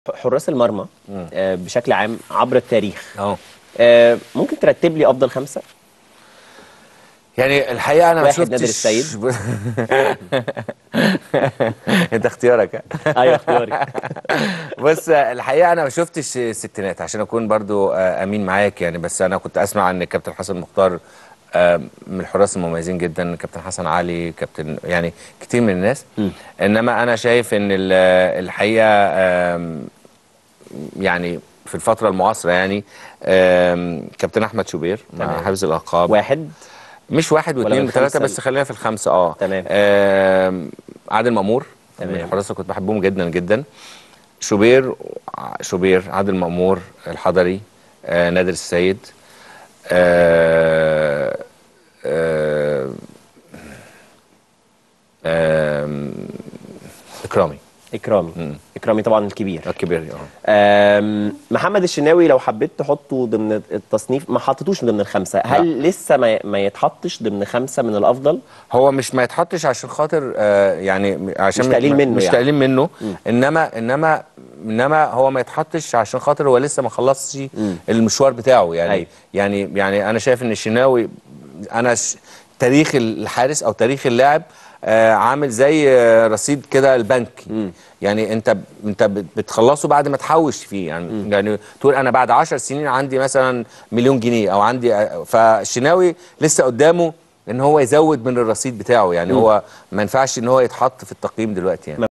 حراس المرمى آه، بشكل عام عبر التاريخ اه آه، ممكن ترتب لي افضل خمسه يعني الحقيقه انا ما واحد شفتش نادر السيد. انت اختيارك ها؟ ايوه اختياري بس الحقيقه انا ما شفتش الستينات عشان اكون برضو آه، امين معاك يعني بس انا كنت اسمع ان الكابتن حسن مختار آه، من الحراس المميزين جدا كابتن حسن علي كابتن يعني كتير من الناس انما انا شايف ان ال- الحقيقه آم، يعني في الفتره المعاصره يعني آم، كابتن احمد شوبير مع تمام. حفظ الالقاب واحد مش واحد ولا واثنين من وثلاثة خمسة بس خلينا في الخمسة اه تمام. آم، عادل مأمور تمام. من الحراس اللي كنت بحبهم جدا جدا شوبير شوبير عادل مأمور الحضري آه، نادر السيد آه، آه، آم، إكرامي اكرامي اكرامي طبعا الكبير الكبير اه آم، محمد الشناوي لو حبيت تحطه ضمن التصنيف ما حطيتوش ضمن الخمسه هل لسه ما ما يتحطش ضمن خمسه من الافضل هو مش ما يتحطش عشان خاطر آه يعني عشان مش تقليل منه مش يعني. تقليل منه انما انما انما هو ما يتحطش عشان خاطر هو لسه ما خلصش المشوار بتاعه يعني أيوة. يعني يعني انا شايف ان الشناوي انا ش... تاريخ الحارس او تاريخ اللاعب آه عامل زي آه رصيد كده البنك يعني انت انت بت- بتخلصه بعد ما تحوش فيه يعني يعني تقول انا بعد 10 سنين عندي مثلا مليون جنيه او عندي آه، فالشناوي لسه قدامه ان هو يزود من الرصيد بتاعه يعني هو ما ينفعش ان هو يتحط في التقييم دلوقتي يعني